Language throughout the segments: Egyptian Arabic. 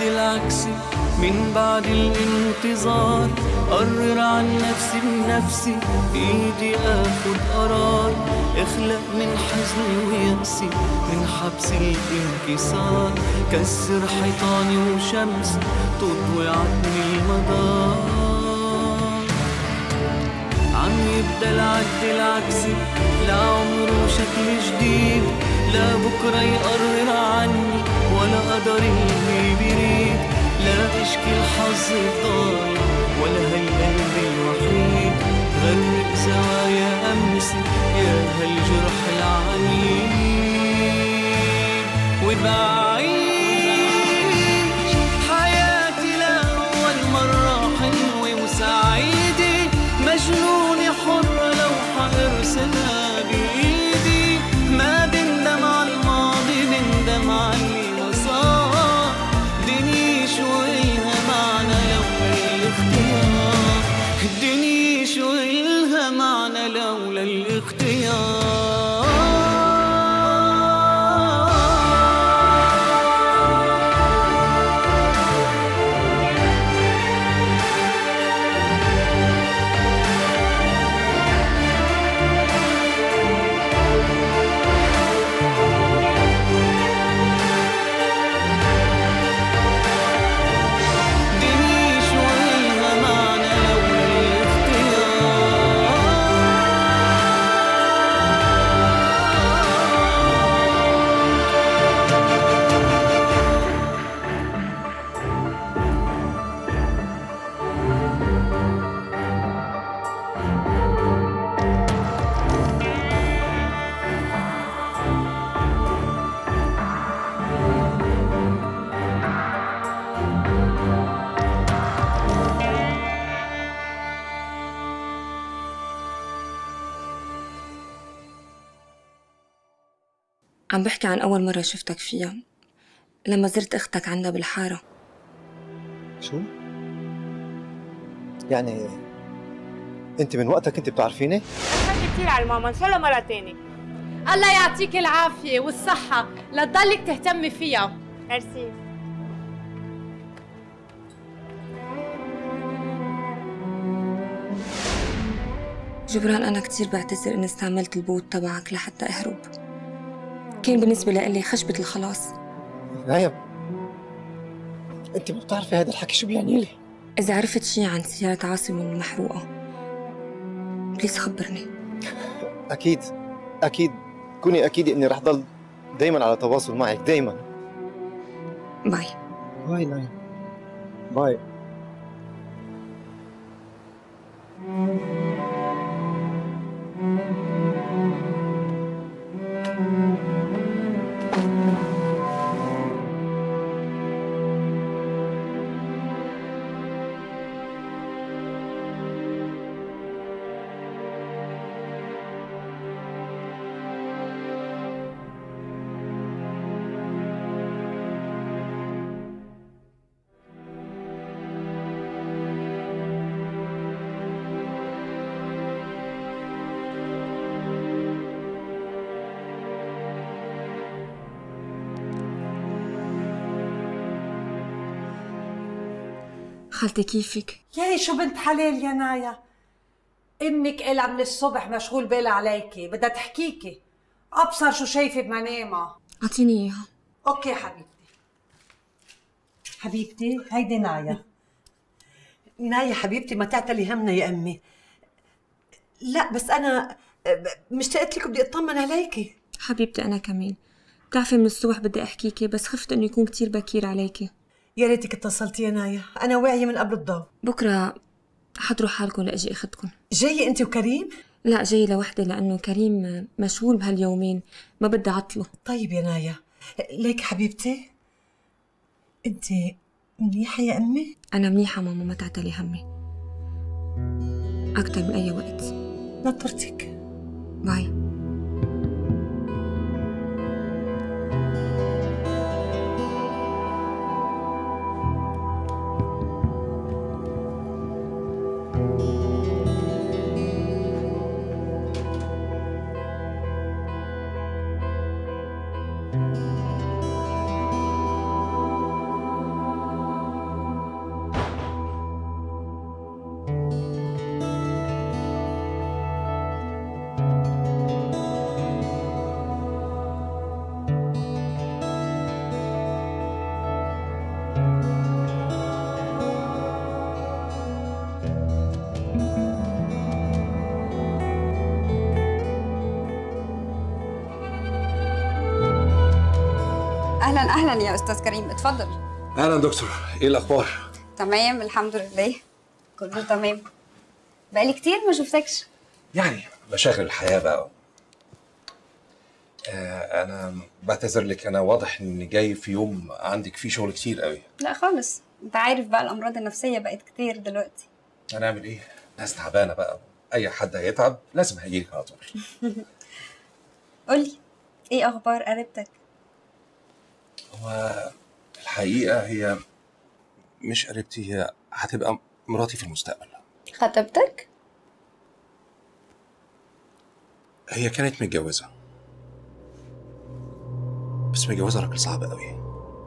العكس من بعد الانتظار قرر عن نفسي بنفسي بإيدي آخد قرار اخلق من حزني ويأسي من حبس الانكسار كسر حيطاني وشمس تضوي عني المدار عم يبدا العد العكسي لعمره شكل جديد لا بكرة يقرر عني ولا قدر اللي بيريد لا اشكي الحظ الضايع ولا هالقلب الوحيد غرق زوايا امسي يا هالجرح العنيد وبعيش حياتي لأول مرة حلوة وسعيدة مجنونة حرة لو حارسلها بإيدي ما بندم على الماضي بندم على اللي ما صار دنيا شو إلها معنى لولا الاختيار الدنيا شو إلها معنى لولا الاختيار دنيا شو إلها معنى لولا الاختيار عم بحكي عن أول مرة شفتك فيها لما زرت أختك عندها بالحارة شو؟ يعني انت من وقتها كنت بتعرفيني؟ أخذت كتير على الماما إن شاء الله مرة تاني الله يعطيك العافية والصحة لتضلك تهتمي فيها ميرسي جبران أنا كتير بعتذر إني استعملت البوت تبعك لحتى أهرب كان بالنسبة لإلي خشبة الخلاص نايم انت ما بتعرفي هذا الحكي شو بيعني لي إذا عرفت شي عن سيارة عاصم المحروقة بليز خبرني اكيد اكيد كوني اكيد اني رح ضل دايما على تواصل معك دايما باي باي نايم باي خالتي كيفك؟ ياي شو بنت حلال يا نايا امك إلها من الصبح مشغول بالها عليكي بدها تحكيكي ابصر شو شايفه بمنامها أعطيني إياها اوكي حبيبتي حبيبتي هيدي نايا نايا حبيبتي ما تعتلي همنا يا امي لا بس انا مشتقت لك بدي اطمن عليكي حبيبتي أنا كمان بتعرفي من الصبح بدي أحكيكي بس خفت إنه يكون كتير بكير عليكي يا ريتك اتصلتي يا نايا انا واعيه من قبل الضوء بكرة حضروا حالكم لأجي أخدكم جايه انت وكريم لا جاي لوحدي لأنه كريم مشغول بهاليومين ما بدي أعطله طيب يا نايا ليك حبيبتي انت منيحه يا امي أنا منيحة ماما ما تعتلي همي أكتر من أي وقت نطرتك باي اهلا اهلا يا استاذ كريم اتفضل اهلا دكتور ايه الاخبار تمام الحمد لله كله تمام بقالي كتير ما شفتكش يعني مشاغل الحياه بقى آه انا بعتذر لك انا واضح اني جاي في يوم عندك فيه شغل كتير قوي لا خالص انت عارف بقى الامراض النفسيه بقت كتير دلوقتي هنعمل ايه ناس تعبانه بقى اي حد هيتعب لازم هيجيلك على طول قولي ايه اخبار قريبتك هو الحقيقه هي مش قريبتي هي هتبقى مراتي في المستقبل خطيبتك هي كانت متجوزة بس متجوزة راجل صعب قوي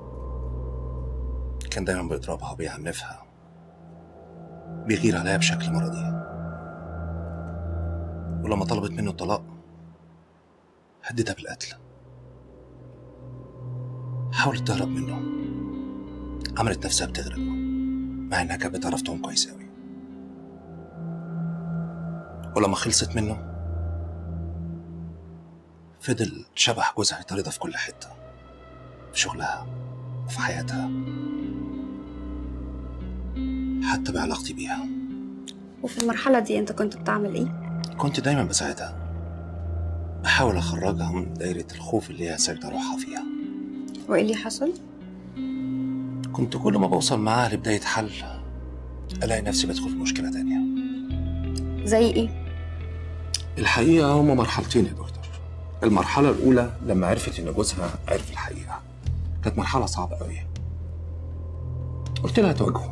كان دايما بيضربها وبيعنفها بيغير عليها بشكل مرضي ولما طلبت منه الطلاق هددها بالقتل حاولت تهرب منه عملت نفسها بتغرق مع انها كانت بتعرف تعوم كويس قوي ولما خلصت منه فضل شبه جوزها يطاردها في كل حتة في شغلها وفي حياتها حتى بعلاقتي بيها وفي المرحله دي انت كنت بتعمل ايه كنت دايما بساعدها بحاول أخرجها من دايرة الخوف اللي هي ساكنة روحها فيها وايه اللي حصل كنت كل ما بوصل معاها لبداية حل ألاقي نفسي بدخل في مشكلة تانية زي ايه الحقيقة هما مرحلتين يا دكتور المرحلة الأولى لما عرفت إن جوزها عرف الحقيقة كانت مرحلة صعبة قوي قلت لها تواجهه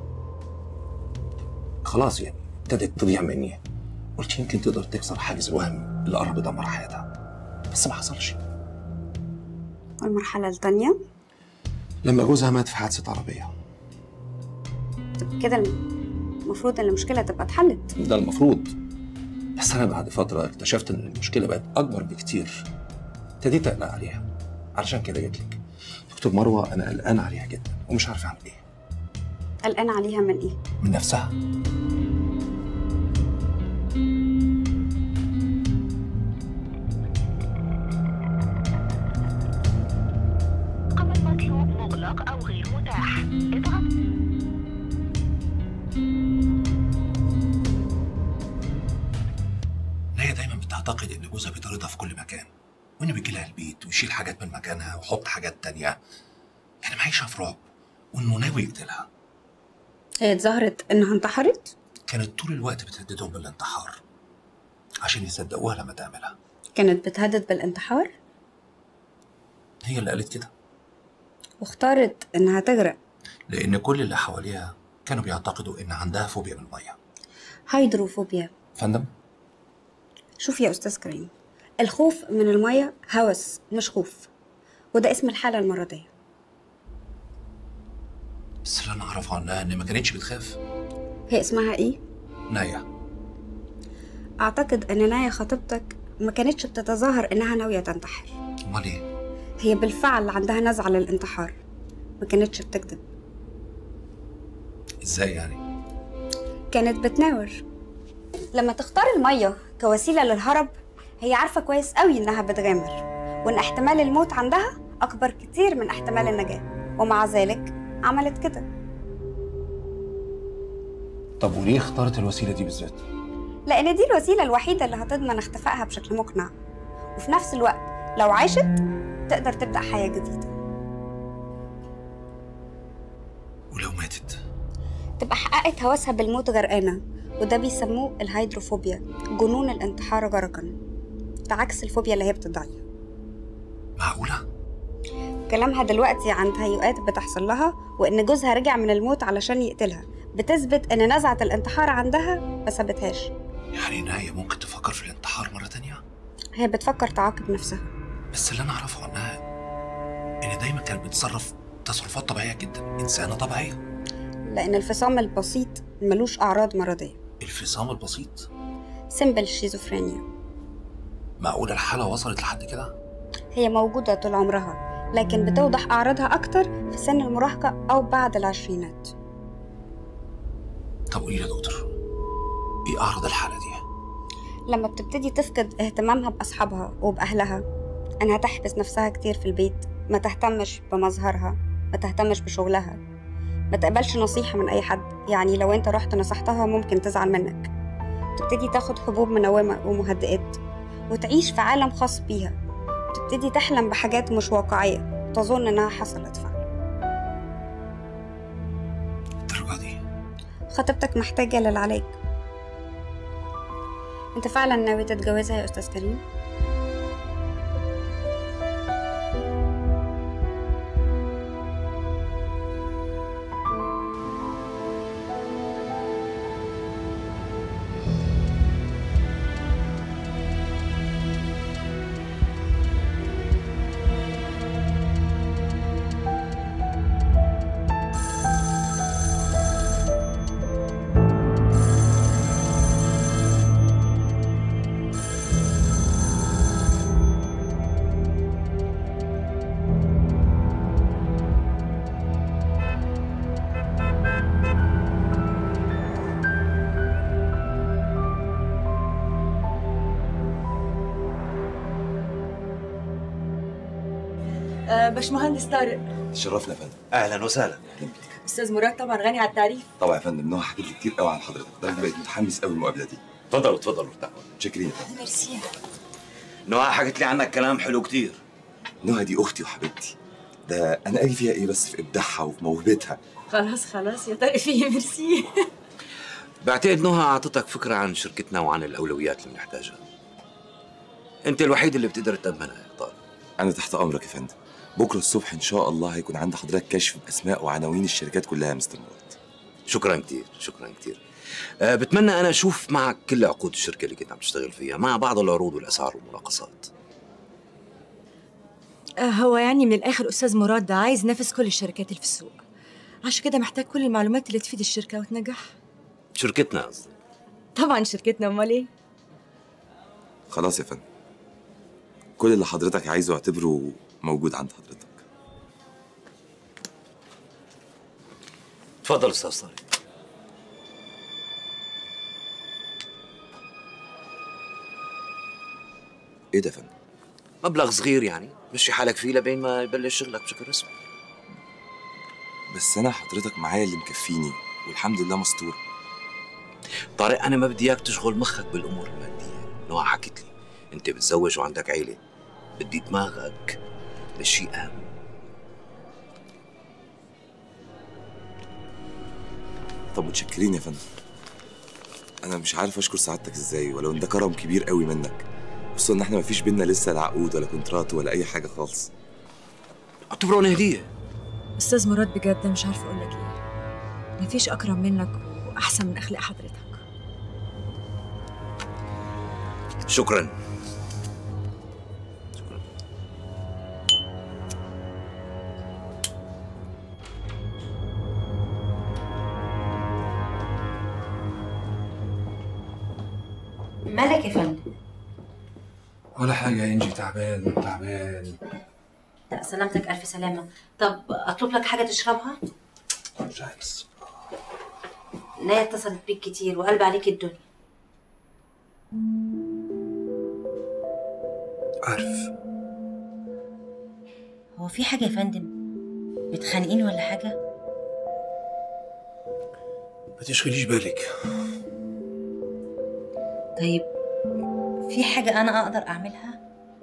خلاص يعني ابتدت تضيع مني قلت يمكن تقدر تكسر حاجز الوهم اللي قرب يدمر حياتها بس ما حصلش والمرحله التانية لما جوزها مات في حادثة عربية طب كده المفروض ان المشكله تبقى اتحلت ده المفروض بس أنا بعد فترة اكتشفت إن المشكلة بقت أكبر بكتير ابتديت أقلق عليها علشان كده جيت لك دكتور مروة أنا قلقان عليها جدا ومش عارف أعمل إيه قلقان عليها من ايه من نفسها رقم المطلوب مغلق أو غير متاح اضغط هي دايما بتعتقد ان جوزها بيطاردها في كل مكان وانه بيجي لها البيت ويشيل حاجات من مكانها ويحط حاجات تانية يعني معيشها في رعب وانه ناوي يقتلها هي اتظاهرت انها انتحرت كانت طول الوقت بتهددهم بالانتحار عشان يصدقوها لما تعملها كانت بتهدد بالانتحار هي اللي قالت كده واختارت انها تغرق لان كل اللي حواليها كانوا بيعتقدوا ان عندها فوبيا من الميه هيدروفوبيا فندم شوف يا استاذ كريم الخوف من الميه هوس مش خوف وده اسم الحاله المرضيه بس اللي انا اعرفه عنها ان ما كانتش بتخاف هي اسمها ايه نايا اعتقد ان نايا خطيبتك ما كانتش بتتظاهر انها ناويه تنتحر امال ايه هي بالفعل عندها نزعه للانتحار ما كانتش بتكذب ازاي يعني كانت بتناور لما تختار المية كوسيلة للهرب هي عارفة كويس قوي إنها بتغامر وإن احتمال الموت عندها أكبر كتير من احتمال النجاة ومع ذلك عملت كده طب وليه اختارت الوسيله دي بالذات لأن دي الوسيلة الوحيدة اللي هتضمن اختفائها بشكل مقنع وفي نفس الوقت لو عاشت تقدر تبدأ حياة جديدة ولو ماتت تبقى حققت هوسها بالموت غرقانة وده بيسموه الهيدروفوبيا جنون الانتحار غرقا ده عكس الفوبيا اللي هي بتضعيها معقوله كلامها دلوقتي عن تهيؤات بتحصل لها وإن جوزها رجع من الموت علشان يقتلها بتثبت إن نزعة الانتحار عندها ما سابتهاش يعني نايا ممكن تفكر في الانتحار مره تانية هي بتفكر تعاقب نفسها بس اللي انا اعرفه عنها ان دايما كانت بتتصرف تصرفات طبيعيه جدا انسانه طبيعيه لأن الفصام البسيط ملوش أعراض مرضية الفصام البسيط سيمبل شيزوفرينيا معقوله الحاله وصلت لحد كده هي موجودة طول عمرها لكن بتوضح أعراضها أكتر في سن المراهقة أو بعد العشرينات طب قولي لي يا دكتور ايه اعراض الحاله دي لما بتبتدي تفقد اهتمامها بأصحابها وبأهلها إنها تحبس نفسها كتير في البيت ما تهتمش بمظهرها ما تهتمش بشغلها ما تقبلش نصيحة من أي حد يعني لو أنت رحت نصحتها ممكن تزعل منك تبتدي تاخد حبوب منومة ومهدئات وتعيش في عالم خاص بيها تبتدي تحلم بحاجات مش واقعية وتظن إنها حصلت فعلا الدرجة دي خطيبتك محتاجة للعلاج أنت فعلا ناوي تتجوزها يا أستاذ كريم؟ آه، باشمهندس طارق تشرفنا يا فندم اهلا وسهلا استاذ مراد طبعا غني عن التعريف طبعا يا فندم نوع حكيت لي كتير قوي عن حضرتك لدرجه بقيت متحمس قوي المقابله دي اتفضلوا اتفضلوا ارتاحوا شاكرين يا فندم ميرسي نوها حكت لي عنك كلام حلو كتير نوها دي اختي وحبيبتي ده انا اجي فيها ايه بس في ابداعها وفي موهبتها خلاص خلاص يا طارق فيه ميرسي بعتقد نوها اعطتك فكره عن شركتنا وعن الاولويات اللي بنحتاجها انت الوحيد اللي بتقدر تامنها يا طارق انا تحت امرك يا فندم بكره الصبح ان شاء الله هيكون عند حضرتك كشف باسماء وعناوين الشركات كلها يا مستر مراد شكرا كتير شكرا كتير أه بتمنى انا اشوف معك كل عقود الشركه اللي كنت عم تشتغل فيها مع بعض العروض والاسعار والمناقصات آه، هو يعني من الاخر استاذ مراد ده عايز ينافس كل الشركات اللي في السوق عشان كده محتاج كل المعلومات اللي تفيد الشركه وتنجح شركتنا قصدي طبعا شركتنا امال ايه خلاص يا فندم كل اللي حضرتك عايزه اعتبره موجود عند حضرتك تفضل استاذ طارق ايه ده يا فندم مبلغ صغير يعني مشي حالك فيه لبين ما يبلش شغلك بشكل رسمي بس انا حضرتك معايا اللي مكفيني والحمد لله مستور طارق انا ما بدي اياك تشغل مخك بالامور الماديه نوع حكت لي انت متزوج وعندك عيله بدي دماغك لشيء اهم طب متشكرين يا فندم انا مش عارف اشكر سعادتك ازاي ولو ان ده كرم كبير قوي منك خصوصا ان احنا مفيش بينا لسه لا عقود ولا كونترات ولا اي حاجه خالص اعتبروني هديه استاذ مراد بجد مش عارفه اقول لك ايه مفيش اكرم منك واحسن من اخلاق حضرتك شكرا مالك يا فندم ولا حاجة يا إنجي تعبان تعبان لا سلامتك الف سلامه طب اطلب لك حاجه تشربها مش عايز نايا اتصلت بيك كتير وقلب عليك الدنيا عارف هو في حاجه يا فندم متخانقين ولا حاجه ما تشغليش بالك طيب في حاجه انا اقدر اعملها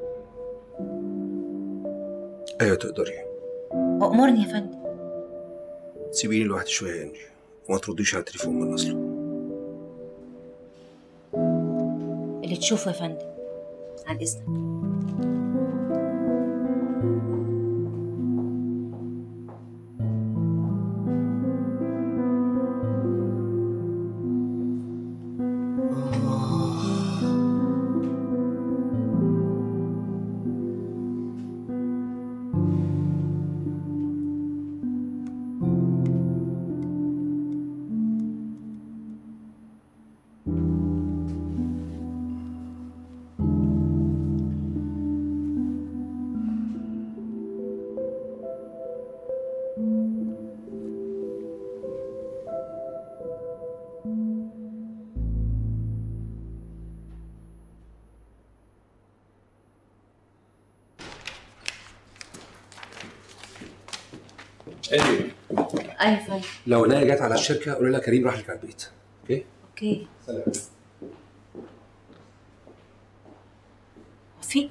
أيوة تقدري أأمرني يا فندم سيبيني لوحدي شوية يا إنجي وما ترديش على التليفون من أصله اللي تشوفه يا فندم عن إذنك ايه ايوه فندم لو نايا جت على الشركه قولي لها كريم راح لك على البيت اوكي اوكي سلام في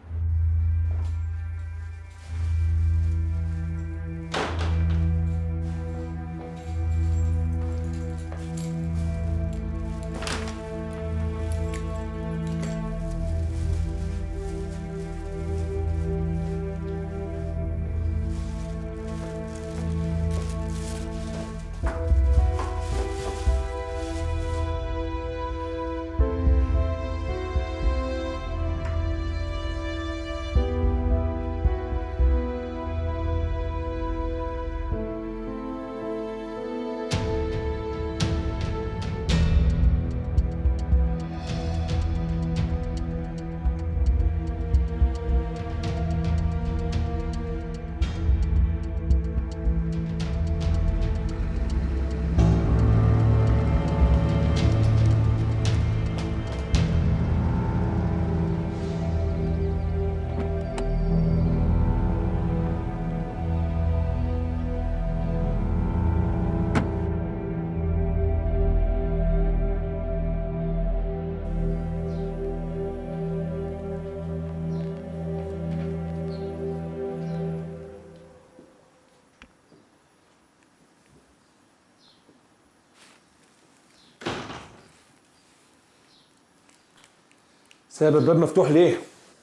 ساب الباب مفتوح ليه؟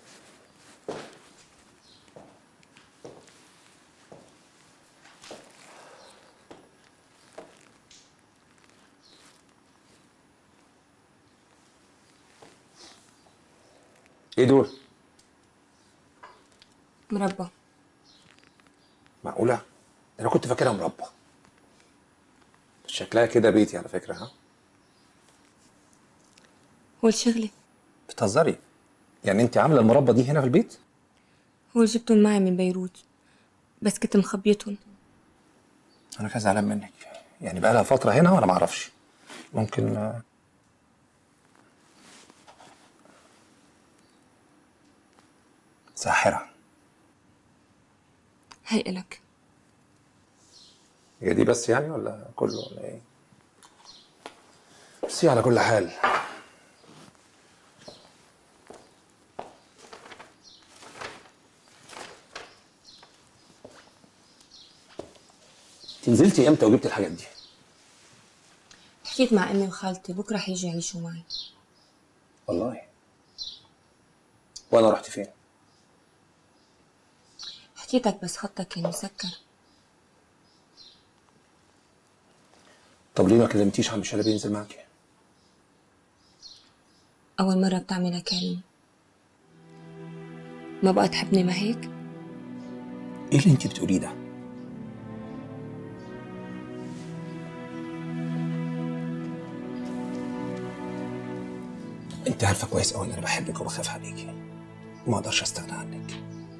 ايه دول؟ مربى معقولة؟ انا كنت فاكرها مربى شكلها كده بيتي على فكرة ها؟ هو الشغلة بتهزري يعني انت عاملة المربى دي هنا في البيت؟ هو جبتهم معي من بيروت بس كنت مخبيتهم انا كده زعلان منك يعني بقى لها فترة هنا وانا ما اعرفش ممكن آه، ساحرة هي إلك هي دي بس يعني ولا كله ولا ايه؟ بس هي على كل حال انت نزلتي امتى وجبت الحاجات دي؟ حكيت مع أمي وخالتي بكرة حيجوا يعيشوا معي والله وانا رحت فين؟ حكيتك بس خطك كان مسكر طب ليه ما كلمتيش عم شلبي ينزل معاكي؟ أول مرة بتعملها كريم ما بقى تحبني ما هيك؟ ايه اللي انت بتقوليه ده؟ انت عارفه كويس قوي ان انا بحبك وبخاف عليكي وما اقدرش استغنى عنك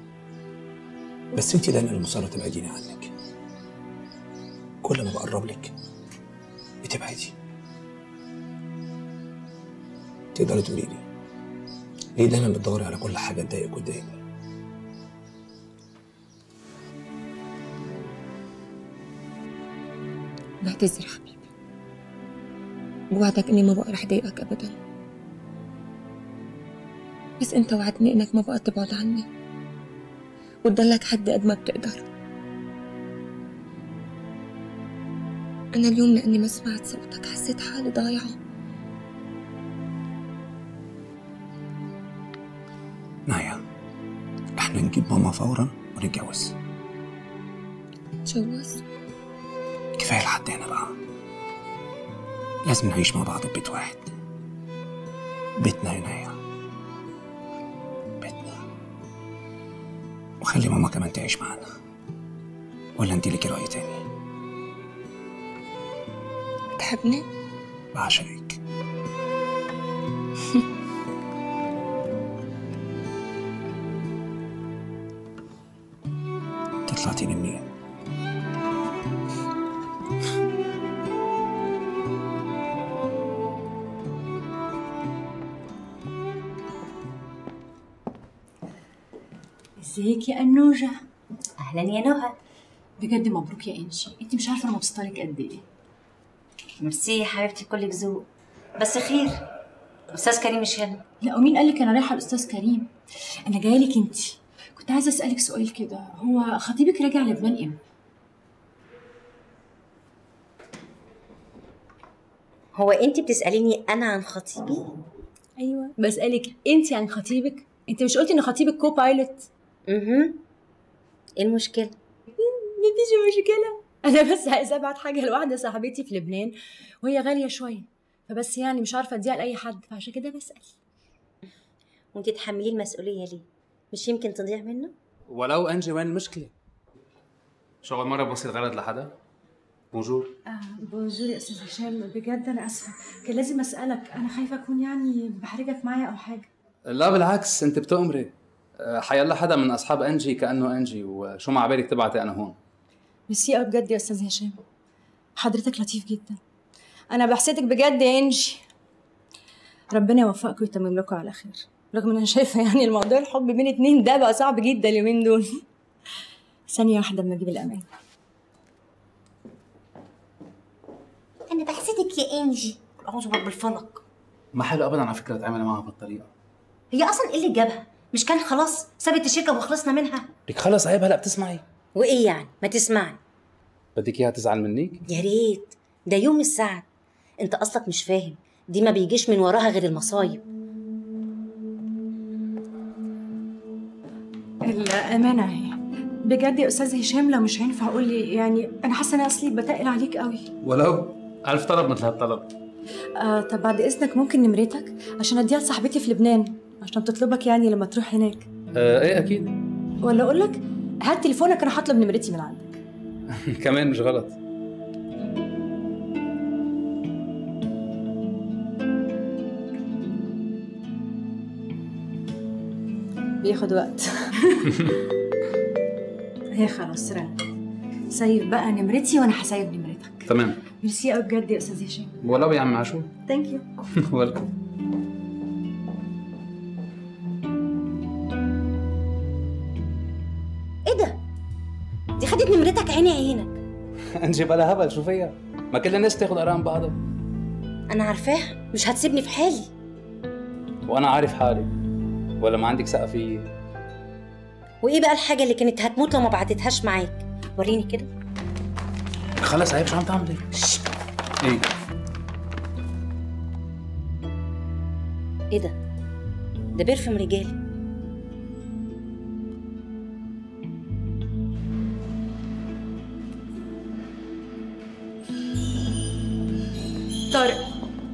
بس انت دايما المصره تبعديني عنك كل ما بقرب لك بتبعدي تقدري تقولي لي ليه دايما بتدوري على كل حاجه تضايقك وتضايقني بعتذر حبيبي بوعدك إني ما بقى رح ضايقك أبدا بس أنت وعدتني إنك ما بقى تبعد عني وتضلك حد قد ما بتقدر أنا اليوم لأني ما سمعت صوتك حسيت حالي ضايعة نايا احنا نجيب ماما فورا ونتجوز تجوز كفايه لحد هنا بقى لازم نعيش مع بعض في بيت واحد بيتنا يا نايا بيتنا وخلي ماما كمان تعيش معانا ولا انت ليكي رأي تاني تحبني؟ بعشقك طلعتي لي منين؟ ازيك يا أنوجة أهلا يا نهى بجد مبروك يا انجي انت مش عارفه انا مبسوطه لك قد ايه ميرسي يا حبيبتي كلك ذوق بس خير استاذ كريم مش هنا لا ومين قال لك انا رايحه الاستاذ كريم انا جايه لك انت كنت عايزه اسالك سؤال كده هو خطيبك راجع لبنان امتى هو انت بتساليني انا عن خطيبي ايوه بسالك انت عن خطيبك انت مش قلتي ان خطيبك كو بايلوت اها ايه المشكله مفيش مشكله انا بس عايزه ابعت حاجه لواحده صاحبتي في لبنان وهي غاليه شويه فبس يعني مش عارفه اديها لاي حد فعشان كده بسال وانت تحمليه المسؤوليه ليه مش يمكن تضيع منه ولو انجي وين المشكله شو اول مره بوصل غلط لحدا بونجور آه بونجور يا استاذ هشام بجد انا اسفه كان لازم اسالك انا خايفه اكون يعني بحرجك معايا او حاجه لا بالعكس انت بتؤمري أه، حيلا حدا من اصحاب انجي كانه انجي وشو ما عبالك تبعتي انا هون ميرسي قوي بجد يا استاذ هشام حضرتك لطيف جدا انا بحسدك بجد يا انجي ربنا يوفقكم ويتمم لكم على خير رغم ان انا شايفه يعني الموضوع الحب بين اتنين ده بقى صعب جدا اليومين دول ثانيه واحده اما اجيب الامان انا بحسدك يا انجي اعوذ برب الفلق ما حلو ابدا على فكره تعملي معها بهالطريقه هي اصلا ايه اللي جابها مش كان خلاص سابت الشركه وخلصنا منها لك خلص عيب هلا بتسمعي وايه يعني ما تسمعني بدك اياها تزعل منك يا ريت ده يوم السعد انت اصلك مش فاهم دي ما بيجيش من وراها غير المصايب الامانه اهي بجد يا استاذ هشام لو مش هينفع اقول لي يعني انا حاسه ان انا اصلي بتقل عليك قوي ولو ألف طلب مثل هالطلب آه طب بعد اذنك ممكن نمرتك عشان اديها لصاحبتي في لبنان عشان تطلبك يعني لما تروح هناك آه ايه اكيد ولا اقول لك هات تليفونك انا هطلب نمرتي من عندك كمان مش غلط بياخد وقت هي خلاص رن سيب بقى نمرتي وانا هسيب نمرتك تمام ميرسي قوي بجد يا استاذ هشام ولو يا عم عاشور ثانك يو ويلكم ايه ده دي خدت نمرتك عيني عينك انجي بلا هبل شو فيها ما كل الناس تاخذ ارقام بعضها انا عارفاها مش هتسيبني في حالي وانا عارف حالي ولا ما عندك ثقه فيي وايه بقى الحاجه اللي كانت هتموت لو ما بعتتهاش معاك وريني كده خلص عيب شو عم تعملي ايه ايه ده ده بيرفم رجالي طارق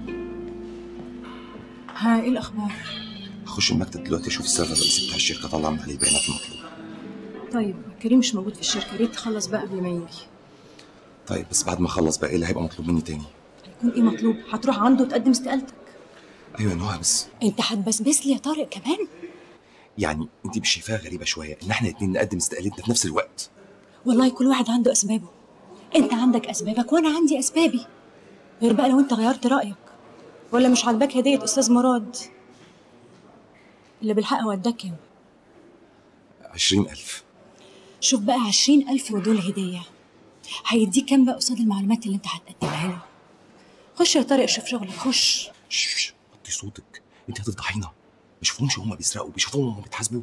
ها ايه الاخبار هخش المكتب دلوقتي اشوف السيرفر الرئيسي بتاع الشركه طلع من عليه البيانات المطلوبه طيب كريم مش موجود في الشركه ريت تخلص بقى قبل ما يجي طيب بس بعد ما اخلص بقى ايه اللي هيبقى مطلوب مني تاني يكون ايه مطلوب هتروح عنده وتقدم استقالتك ايوه يا نهى بس انت هتبسبس لي يا طارق كمان يعني انت مش شايفاها غريبه شويه ان احنا الاتنين نقدم استقالتنا في نفس الوقت والله كل واحد عنده اسبابه انت عندك اسبابك وانا عندي اسبابي غير بقى لو انت غيرت رايك ولا مش عاجباك هديه استاذ مراد اللي بالحق وداك كام عشرين ألف شوف بقى عشرين ألف ودول هدية هيديك كام بقى قصاد المعلومات اللي انت هتقدمها له خش يا طارق شوف شغلك خش شش وطي صوتك انت هتفضحينا ما يشوفهمش هما بيسرقوا بيشوفوهم هما بيتحاسبوا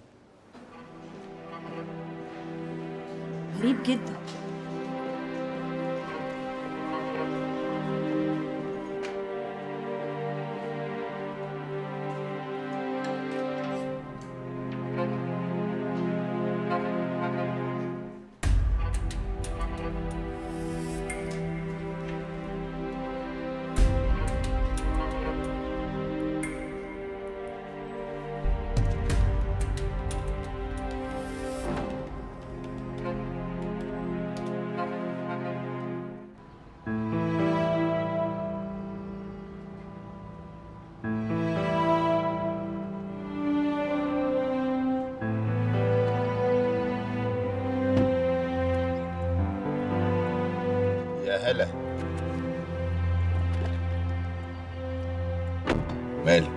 غريب جدا يا هلا مالك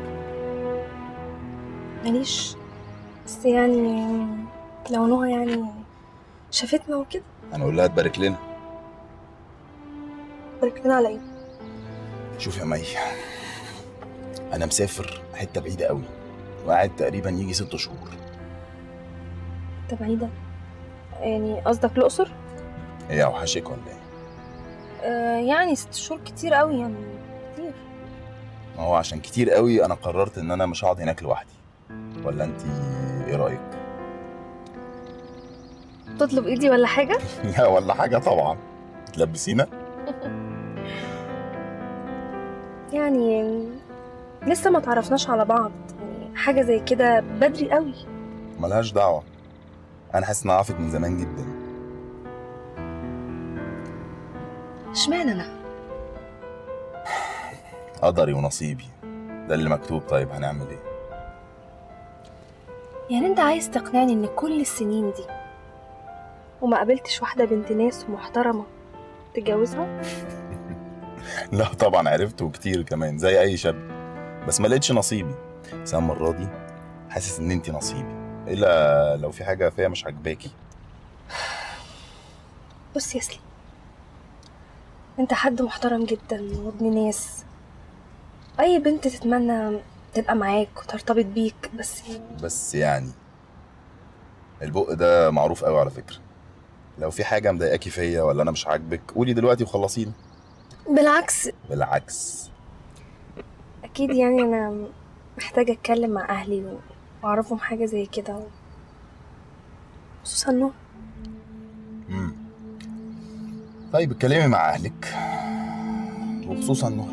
ماليش بس يعني لو نهى يعني شافتنا وكده هنقول لها تبارك لنا بارك لنا على ايه شوف يا مي انا مسافر حته بعيده قوي وقاعد تقريبا يجي ست شهور انت بعيدة يعني قصدك الأقصر هي اوحشك ولا ايه آه يعني ست شهور كتير قوي يعني كتير ما هو عشان كتير قوي انا قررت ان انا مش هقعد هناك لوحدي ولا انت ايه رايك تطلب ايدي ولا حاجة لا ولا حاجه طبعا تلبسينا يعني لسه ما تعرفناش على بعض يعني حاجة زي كده بدري قوي ملهاش دعوه انا حاسس اني عارفك من زمان جدا اشمعنى انا قدري ونصيبي ده اللي مكتوب طيب هنعمل ايه يعني انت عايز تقنعني ان كل السنين دي وما قابلتش واحدة بنت ناس ومحترمة تتجوزها لا طبعا عرفته كتير كمان زي اي شاب بس ما لقيتش نصيبي بس أنا المره دي حاسس ان انت نصيبي الا لو في حاجه فيها مش عاجباكي بص يا سليم انت حد محترم جدا وابن ناس اي بنت تتمنى تبقى معاك وترتبط بيك بس بس يعني البق ده معروف قوي على فكره لو في حاجه مضايقاكي فيا ولا انا مش عاجبك قولي دلوقتي وخلصيني بالعكس بالعكس اكيد يعني انا محتاجة اتكلم مع اهلي و- واعرفهم حاجة زي كده و- خصوصا انه مم. طيب اتكلمي مع اهلك وخصوصا نهى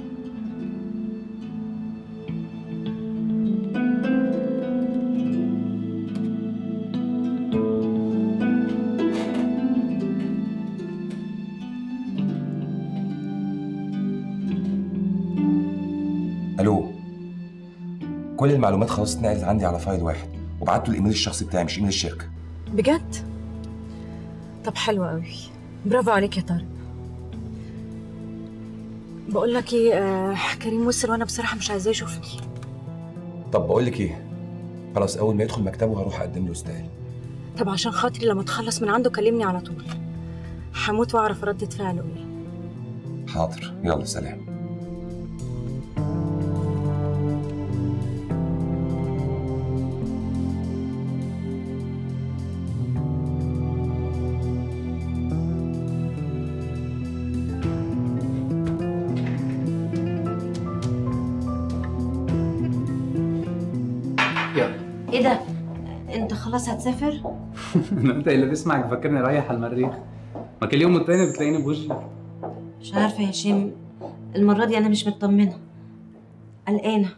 الو كل المعلومات خلاص اتنقلت عندي على فايل واحد وبعته الايميل الشخصي بتاعي مش ايميل الشركه بجد طب حلو قوي برافو عليك يا طارق بقول لك ايه آه كريم وصل وانا بصراحه مش عايزاه يشوفني طب بقول لك ايه خلاص اول ما يدخل مكتبه هروح اقدم له استقاله طب عشان خاطري لما تخلص من عنده كلمني على طول هموت واعرف ردة فعله ايه حاضر يلا سلام ايه ده انت خلاص هتسافر انت اللي بيسمعك فاكرني رايح على المريخ ما كل يوم والتاني بتلاقيني بوجهك مش عارفه يا هشام المره دي انا مش مطمنه قلقانه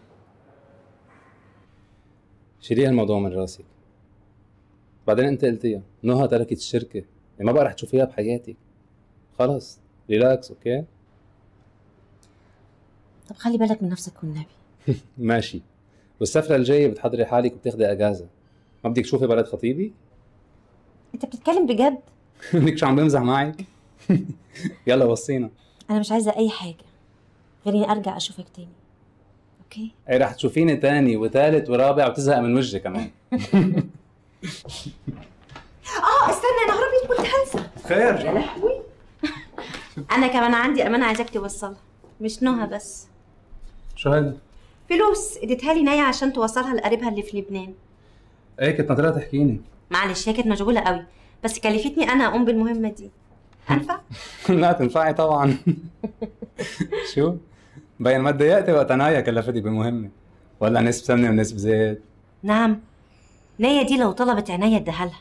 شيليها الموضوع من راسك بعدين انت قلتيها نهى تركت الشركه ما بقى رح تشوفيها بحياتك خلص ريلاكس اوكي طب خلي بالك من نفسك والنبي ماشي والسفرة الجاية بتحضري حالك وبتاخدي اجازة ما بدك تشوفي بلد خطيبي؟ انت بتتكلم بجد بدك شو عم بمزح معك؟ يلا وصينا انا مش عايزه اي حاجه غير اني ارجع اشوفك تاني اوكي اي رح تشوفيني تاني وتالت ورابع وتزهق من وجهي كمان اه استنى انا هربت كنت هنسى خير يا لهوي انا كمان عندي امانه عايزاك توصلها مش نهى بس شو هذا؟ فلوس اديتها لي نايا عشان توصلها لقريبها اللي في لبنان ايه كنت ناطرها تحكيني معلش هي كانت مشغوله قوي بس كلفتني انا اقوم بالمهمه دي انفع لا تنفعي طبعا شو؟ بين ما تضايقتي وقت نايا كلفتك بمهمة ولا نسب سمنة ونسب زيت نعم نايا دي لو طلبت عينيا اديها لها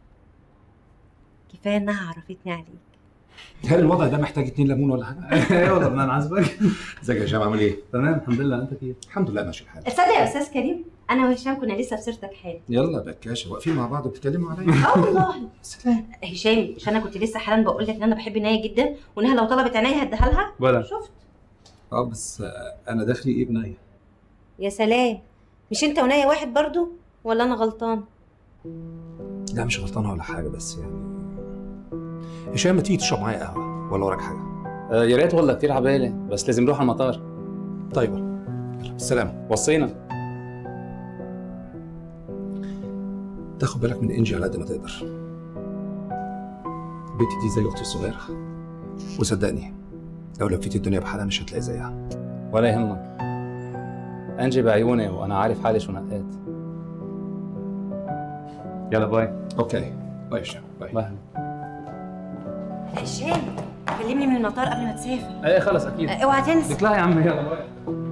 كفايه انها عرفتني عليك هل الوضع ده محتاج اتنين ليمون ولا حاجه؟ ايه والله بدنا نعذبك ازيك يا هشام عامل ايه؟ تمام الحمد لله انت كيف؟ الحمد لله ماشي الحال تصدق يا استاذ كريم انا وهشام كنا لسه في سيرتك حالا يلا بكاشة واقفين مع بعض بتتكلموا عليا اه والله هشام مش انا كنت لسه حالا بقول لك ان انا بحب نايا جدا وانها لو طلبت عينيا هديها لها ولا شفت اه بس آه، انا داخلي ايه بنايا يا سلام مش انت ونايا واحد برضو ولا انا غلطان لا مش غلطانه ولا حاجه بس يعني هشام ما تيجي تشرب معايا قهوه ولا وراك حاجه آه يا ريت والله كتير عبالي بس لازم نروح على المطار طيب يلا بالسلامه وصينا تاخد بالك من انجي على قد ما تقدر بنتي دي زي اختي الصغيره وصدقني لو لفيت الدنيا بحالها مش هتلاقي زيها ولا يهمك انجي بعيوني وانا عارف حالي شو نقيت يلا باي اوكي باي هشام باي باي هشام كلمني من المطار قبل ما تسافر ايه خلص اكيد اه، اوعى تنسى. بدك لا يا عم يلا باي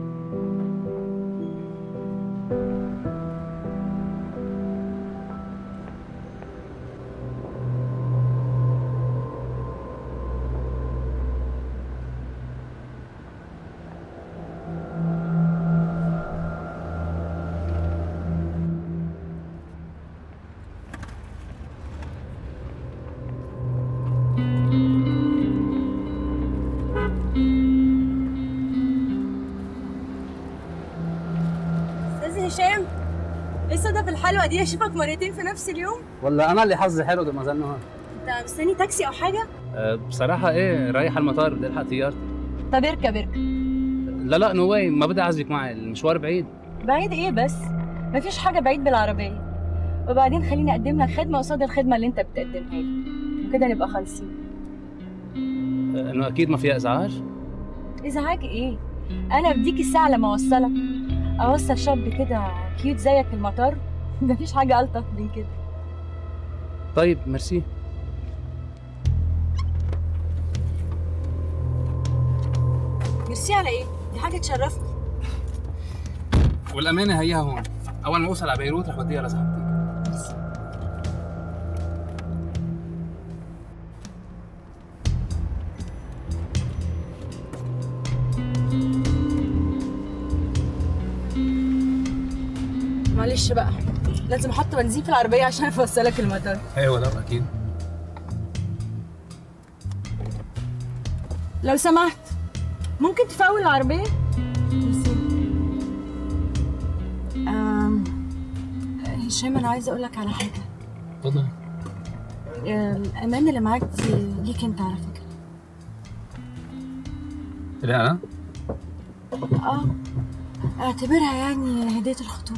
استاذ هشام ايه الصدف الحلوه دي اشوفك مرتين في نفس اليوم ولا انا اللي حظي حلو ده ما نهار انت مستني تاكسي او حاجه أه بصراحة ايه رايح المطار بدي الحق طيارتي طب اركب اركب لا لا نو واي ما بدي اعزك معي المشوار بعيد بعيد ايه بس مفيش حاجه بعيد بالعربيه وبعدين خليني اقدم لك خدمه قصاد الخدمه اللي انت بتقدمها لي وكده نبقى خالصين أه انه اكيد ما فيها ازعاج ازعاج ايه انا بديك الساعه لما اوصلك اوصل شاب كده كيوت زيك في المطار مفيش حاجه الطف من كده طيب ميرسي ميرسي على ايه دي حاجه تشرفني والامانه هيها هون اول ما اوصل على بيروت رح بديها لصاحبتي معلش بقى لازم احط بنزين في العربيه عشان اوصلك المطار ايوه لا اكيد لو سمحت ممكن تفول العربيه ميرسي. أم... هشام انا عايزه اقول لك على حاجه اتفضل الامان اللي معاك دي ليك انت على فكره ليه انا؟ اه اعتبرها يعني هديه الخطوبه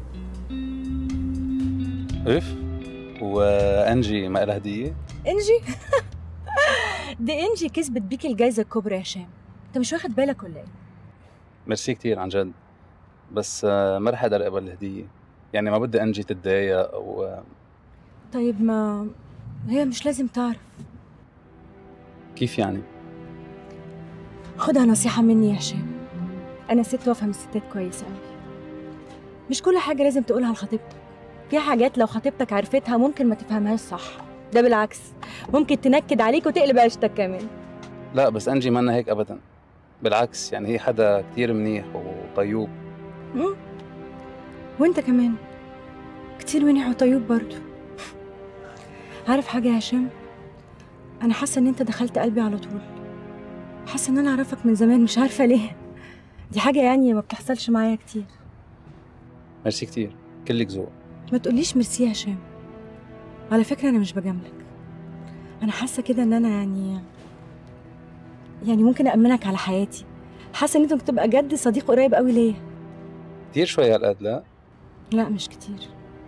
اف وانجي ما لها هديه انجي دي انجي كسبت بيك الجايزه الكبرى يا هشام انت مش واخد بالك ولا ايه ميرسي كتير عن جد بس آه، ما رح اقدر اقبل الهديه يعني ما بدي انجي تتضايق او طيب ما هي مش لازم تعرف كيف يعني؟ خدها نصيحة مني يا هشام أنا ست وأفهم الستات كويس أوي مش كل حاجة لازم تقولها لخطيبتك في حاجات لو خطيبتك عرفتها ممكن ما تفهمهاش صح ده بالعكس ممكن تنكد عليك وتقلب عيشتك كمان لا بس انجي منا هيك ابدا بالعكس يعني هي حدا كتير منيح وطيوب مم. وانت كمان كتير منيح وطيوب برضو عارف حاجة يا هشام أنا حاسة إن أنت دخلت قلبي على طول حاسة إن أنا أعرفك من زمان مش عارفة ليه دي حاجة يعني ما بتحصلش معايا كتير ميرسي كتير كلك ذوق ما تقوليش ميرسي يا هشام على فكرة أنا مش بجاملك أنا حاسة كده إن أنا يعني يعني ممكن أأمنك على حياتي حاسة إن أنت ممكن تبقى جد صديق قريب قوي ليا كتير شوي هالقد لا لا مش كتير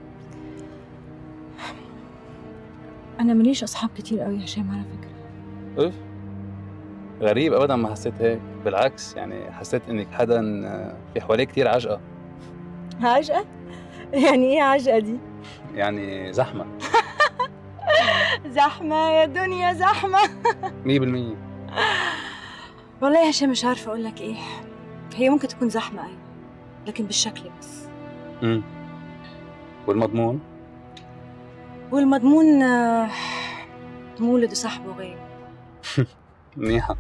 أنا ماليش أصحاب كتير قوي يا هشام على فكرة اوف غريب ابدا ما حسيت هيك بالعكس يعني حسيت انك حدا آه، في حواليه كتير عجقه عجقة؟ يعني إيه عجقة دي؟ يعني زحمه زحمة يا دنيا زحمة 100% والله يا هشام مش عارفة أقول لك إيه هي ممكن تكون زحمة أيوة لكن بالشكل بس امم والمضمون والمضمون آه، مولد وصاحبه غايب منيحه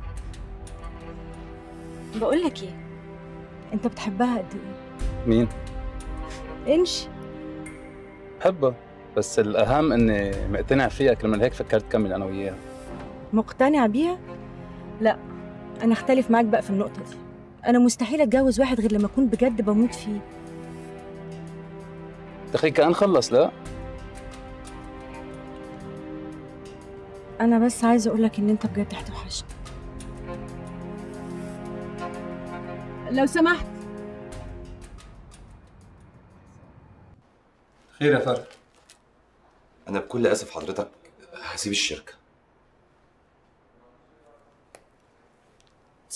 بقول لك إيه أنت بتحبها قد إيه؟ مين انشي بحبها بس الاهم اني مقتنع فيها كرمال هيك فكرت كمل انا وياها مقتنع بيها؟ لا أنا أختلف معاك بقى في النقطة دي أنا مستحيل أتجوز واحد غير لما أكون بجد بموت فيه تخيل كان خلص لا أنا بس عايزة أقول لك إن أنت بجد هتوحشني لو سمحت خير يا فرد انا بكل اسف حضرتك هسيب الشركه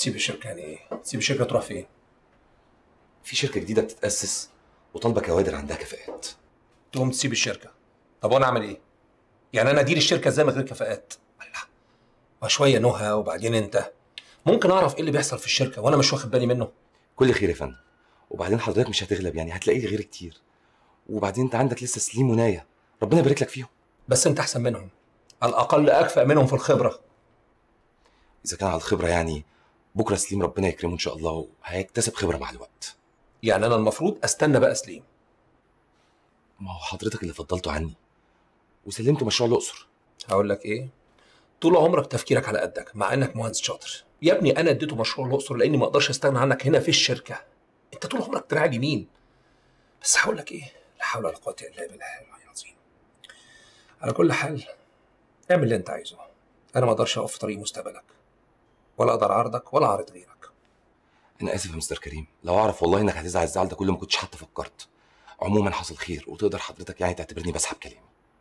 تسيب الشركه يعني ايه تسيب الشركه تروح فين في شركه جديده بتتاسس وطالبه كوادر عندها كفاءات تقوم تسيب الشركه طب وانا اعمل ايه يعني انا ادير الشركه ازاي من غير كفاءات الله وشويه نهى وبعدين انت ممكن اعرف ايه اللي بيحصل في الشركه وانا مش واخد بالي منه كل خير يا فندم وبعدين حضرتك مش هتغلب يعني هتلاقي غير كتير وبعدين انت عندك لسه سليم ونايا ربنا يبارك لك فيهم بس انت احسن منهم على الاقل اكفأ منهم في الخبره اذا كان على الخبره يعني بكره سليم ربنا يكرمه ان شاء الله وهيكتسب خبره مع الوقت يعني انا المفروض استنى بقى سليم ما هو حضرتك اللي فضلته عني وسلمته مشروع الاقصر هقول لك ايه طول عمرك تفكيرك على قدك مع انك مهندس شاطر يا ابني انا اديته مشروع الاقصر لاني ما اقدرش استغنى عنك هنا في الشركه انت طول عمرك دراع اليمين بس هقول لك ايه لا حول ولا قوه الا بالله العلي العظيم على كل حال اعمل اللي انت عايزه انا ما اقدرش اقف في طريق مستقبلك ولا اقدر اعرضك ولا اعرض غيرك انا اسف يا مستر كريم لو اعرف والله انك هتزعل الزعل ده كله ما كنتش حتى فكرت عموما حصل خير وتقدر حضرتك يعني تعتبرني بسحب كلامي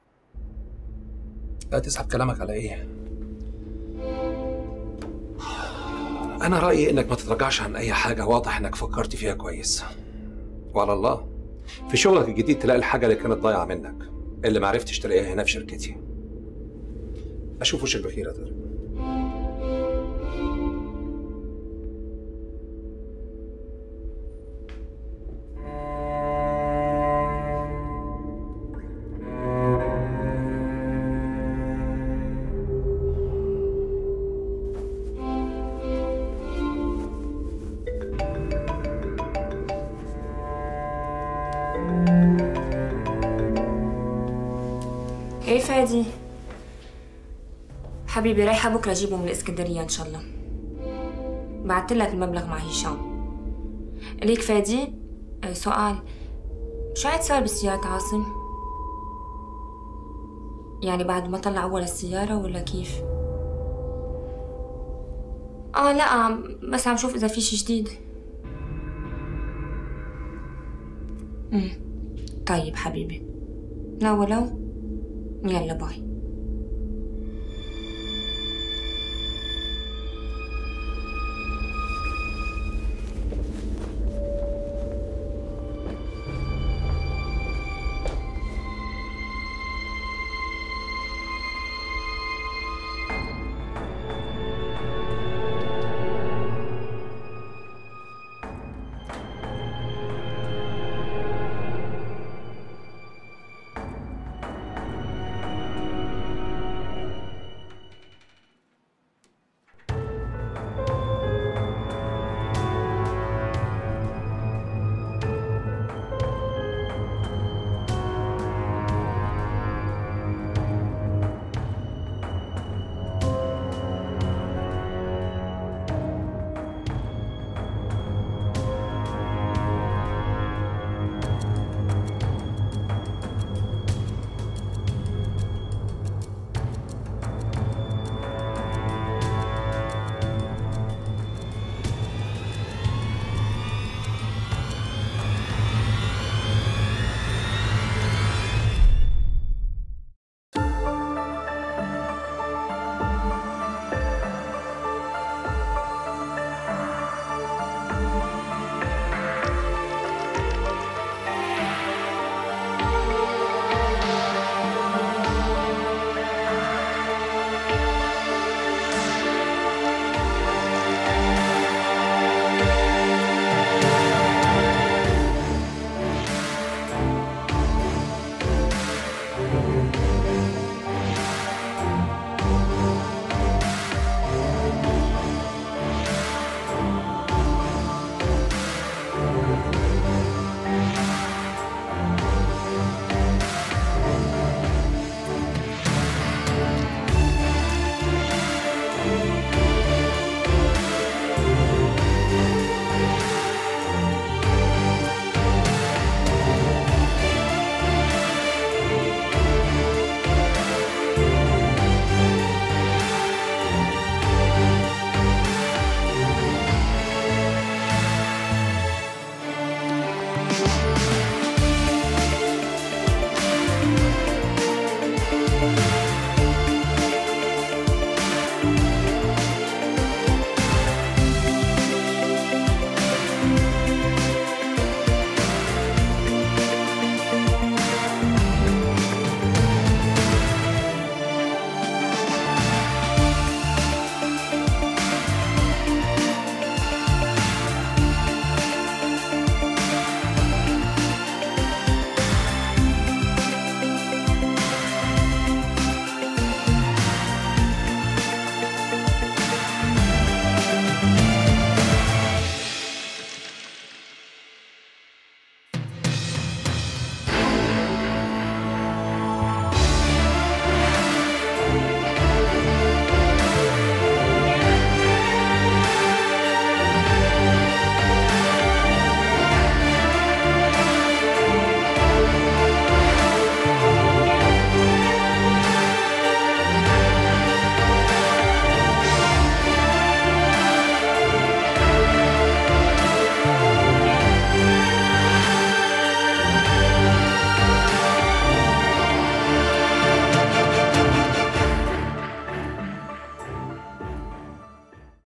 لا تسحب كلامك على ايه انا رايي انك ما تتراجعش عن اي حاجه واضح انك فكرت فيها كويس وعلى الله في شغلك الجديد تلاقي الحاجه اللي كانت ضايعه منك اللي ما عرفتش تلاقيها هنا في شركتي اشوف وشك بخير يا طارق ايه فادي حبيبي رايحة بكرة أجيبه من الإسكندرية إن شاء الله بعت لك المبلغ مع هشام ليك فادي آه، سؤال شو عاد صار بسيارة عاصم؟ يعني بعد ما طلع أول السيارة ولا كيف؟ آه لا عم- بس عم شوف إذا في شي جديد امم طيب حبيبي لا ولو يلا باي